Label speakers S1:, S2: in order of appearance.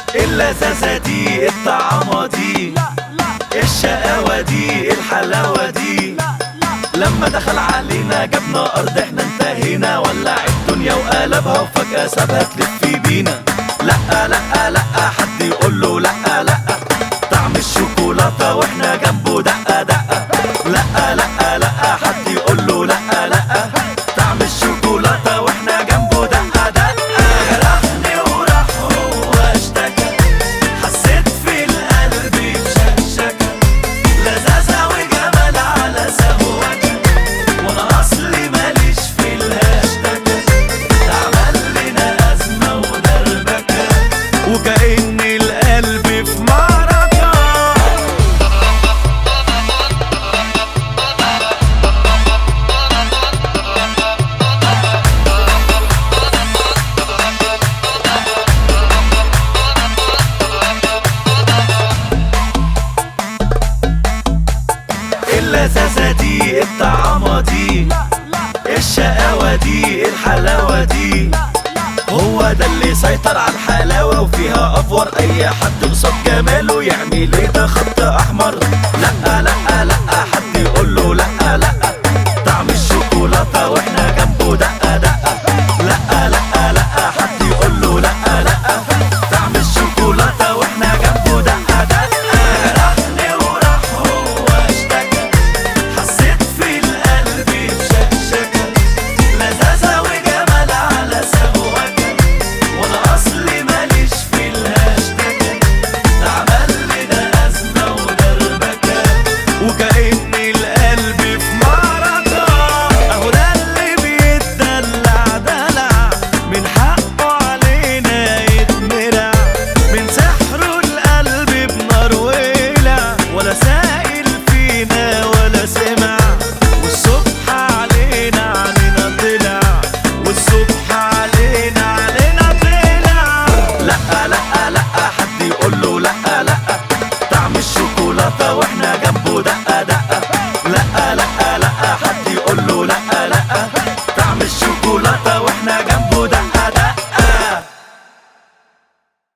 S1: اللذاذة دي الطعامة دي الشقاوة دي الحلاوة دي لما دخل علينا جابنا أرض احنا انتهينا ولع الدنيا وقلبها وفجأة سابها تلف بينا لأ لأ لأ حد يقول له لأ لأ طعم الشوكولاتة واحنا جنبه دقة دقة لأ لأ لأ حد يقول له لأ لأ طعم الشوكولاتة واحنا جنبه دقة دقة جرحني وراح هو اشتكى حسيت في القلب بشكشكة لذاذة وجمال على سهوكة وانا اصلي ماليش في الهاشتاج ده عمل لنا ازمة ودربكة وكأن القلب في معركة اللذاذة دي الطعامة دي الشقاوة دي الحلاوة دي هو ده اللي سيطر على الحلاوة وفيها أفور أي حد قصاد جماله يعمل ايه ده خط أحمر